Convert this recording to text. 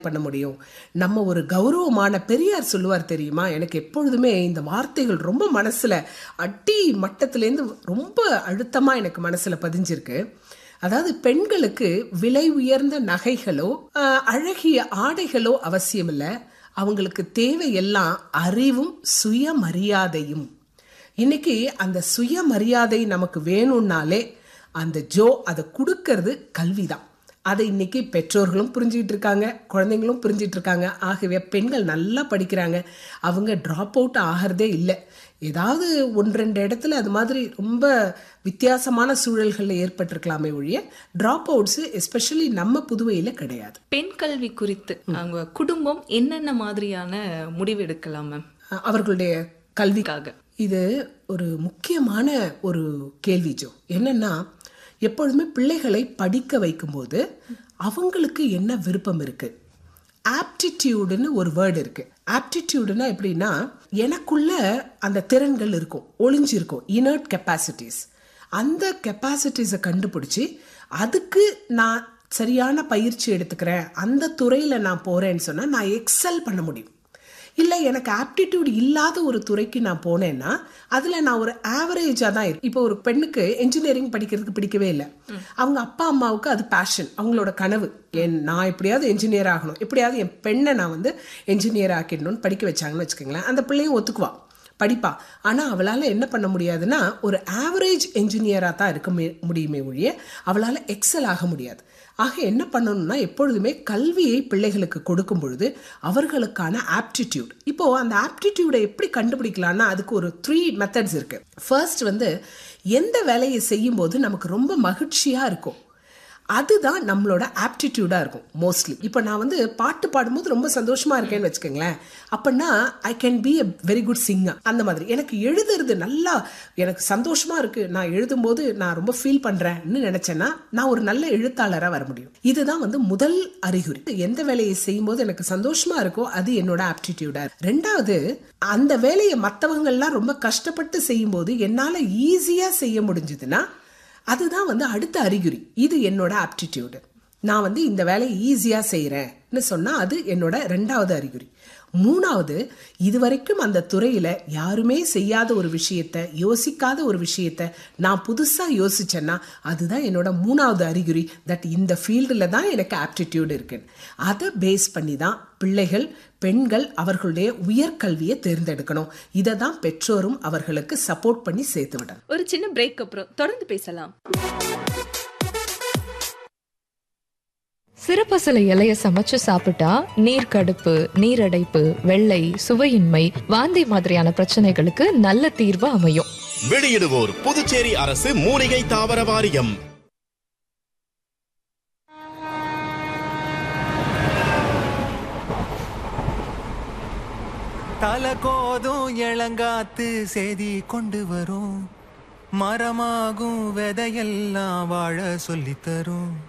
பண்ண முடியும் நம்ம ஒரு கௌரவமான பெரியார் சொல்லுவார் தெரியுமா எனக்கு எப்பொழுதுமே இந்த வார்த்தைகள் ரொம்ப மனசுல அடி மட்டத்திலேருந்து ரொம்ப அழுத்தமா எனக்கு மனசுல பதிஞ்சிருக்கு அதாவது பெண்களுக்கு விலை உயர்ந்த நகைகளோ ஆஹ், அழகிய ஆடைகளோ அவசியம் இல்லை அவங்களுக்கு தேவையெல்லாம் அறிவும் சுயமரியாதையும் இன்னைக்கு அந்த சுயமரியாதை நமக்கு வேணும்னாலே அந்த ஜோ அதை கொடுக்கறது கல்விதான் அதை இன்னைக்கு பெற்றோர்களும் புரிஞ்சுக்கிட்டு இருக்காங்க குழந்தைங்களும் புரிஞ்சிட்டு இருக்காங்க ஆகவே பெண்கள் நல்லா படிக்கிறாங்க அவங்க ட்ராப் அவுட் ஆகிறதே இல்லை ஏதாவது ஒன்று ரெண்டு இடத்துல அது மாதிரி ரொம்ப வித்தியாசமான சூழல்களில் ஏற்பட்டிருக்கலாமே ஒழிய ட்ராப் அவுட்ஸ் எஸ்பெஷலி நம்ம புதுவையில் கிடையாது பெண் கல்வி குறித்து அவங்க குடும்பம் என்னென்ன மாதிரியான முடிவு எடுக்கலாம் மேம் அஹ் அவர்களுடைய கல்வி க்காக இது ஒரு முக்கியமான ஒரு கேள்வி ஜோ என்னன்னா எப்பொழுதுமே பிள்ளைகளை படிக்க வைக்கும்போது அவங்களுக்கு என்ன விருப்பம் இருக்கு ஆப்டிடியூடுன்னு ஒரு வேர்டு இருக்கு ஆப்டிடியூடுனா எப்படின்னா எனக்குள்ள அந்த திறன்கள் இருக்கும் ஒளிஞ்சிருக்கும் இனர்ட் கெப்பாசிட்டிஸ் அந்த கெப்பாசிட்டிஸை கண்டுபிடிச்சி அதுக்கு நான் சரியான பயிற்சி எடுத்துக்கிறேன் அந்த துறையில் நான் போகிறேன்னு சொன்னால் நான் எக்ஸல் பண்ண முடியும் இல்லை எனக்கு ஆப்டிடியூட் இல்லாத ஒரு துறைக்கு நான் போனேன்னா அதில் நான் ஒரு ஆவரேஜாக தான் இருக்கேன் இப்போ ஒரு பெண்ணுக்கு என்ஜினியரிங் படிக்கிறதுக்கு பிடிக்கவே இல்லை அவங்க அப்பா அம்மாவுக்கு அது பேஷன் அவங்களோட கனவு என் நான் எப்படியாவது என்ஜினியர் ஆகணும் எப்படியாவது என் பெண்ணை நான் வந்து என்ஜினியர் ஆக்கிடணும்னு படிக்க வச்சாங்கன்னு வச்சுக்கோங்களேன் அந்த பிள்ளையும் ஒத்துக்குவா படிப்பா ஆனால் அவளால் என்ன பண்ண முடியாதுன்னா ஒரு ஆவரேஜ் என்ஜினியராக தான் இருக்க மு- முடியுமே ஒழிய அவளால் எக்ஸல் ஆக முடியாது ஆக என்ன பண்ணணும்னா எப்பொழுதுமே கல்வியை பிள்ளைகளுக்கு கொடுக்கும் பொழுது அவர்களுக்கான ஆப்டிடியூட் இப்போ அந்த ஆப்டிடியூடை எப்படி கண்டுபிடிக்கலாம்னா அதுக்கு ஒரு த்ரீ மெத்தட்ஸ் இருக்கு ஃபர்ஸ்ட் வந்து எந்த வேலையை செய்யும்போது நமக்கு ரொம்ப மகிழ்ச்சியா இருக்கும் அதுதான் நம்மளோட ஆப்டிடியூடா இருக்கும் மோஸ்ட்லி இப்போ நான் வந்து பாட்டு பாடும்போது ரொம்ப சந்தோஷமா இருக்கேன்னு வச்சுக்கோங்களேன் அப்படின்னா I can be a very good singer அந்த மாதிரி எனக்கு எழுதுறது நல்லா எனக்கு சந்தோஷமா இருக்கு நான் எழுதும்போது நான் ரொம்ப ஃபீல் பண்றேன்னு நினைச்சேன்னா நான் ஒரு நல்ல எழுத்தாளராக வர முடியும் இதுதான் வந்து முதல் அறிகுறி எந்த வேலையை செய்யும்போது எனக்கு சந்தோஷமா இருக்கோ அது என்னோட ஆப்டிடியூடா ரெண்டாவது அந்த வேலையை மற்றவங்கள்லாம் ரொம்ப கஷ்டப்பட்டு செய்யும்போது என்னால் ஈஸியாக செய்ய முடிஞ்சதுன்னா அதுதான் வந்து அடுத்த அறிகுறி இது என்னோட ஆப்டிடியூடு நான் வந்து இந்த வேலையை ஈஸியாக செய்கிறேன்னு சொன்னால் அது என்னோட ரெண்டாவது அறிகுறி மூணாவது இதுவரைக்கும் அந்த துறையில் யாருமே செய்யாத ஒரு விஷயத்த யோசிக்காத ஒரு விஷயத்த நான் புதுசாக யோசிச்சேன்னா அதுதான் என்னோட மூணாவது அறிகுறி தட் இந்த ஃபீல்டில் தான் எனக்கு ஆப்டிடியூட் இருக்குன்னு அதை பேஸ் பண்ணி தான் பிள்ளைகள் பெண்கள் அவர்களுடைய உயர்கல்வியை தேர்ந்தெடுக்கணும் இதை தான் பெற்றோரும் அவர்களுக்கு சப்போர்ட் பண்ணி சேர்த்து விடணும் ஒரு சின்ன பிரேக் அப்புறம் தொடர்ந்து பேசலாம் சிறுபசலை இலைய சமைச்சு சாப்பிட்டா நீர் கடுப்பு நீரடைப்பு வெள்ளை சுவையின்மை வாந்தி மாதிரியான பிரச்சனைகளுக்கு நல்ல தீர்வு அமையும் வெளியிடுவோர் புதுச்சேரி அரசு மூலிகை தாவர வாரியம் தலை கோதும் இளங்காத்து செய்தி கொண்டு வரும் மரமாகும் விதையெல்லாம் வாழ சொல்லித் தரும்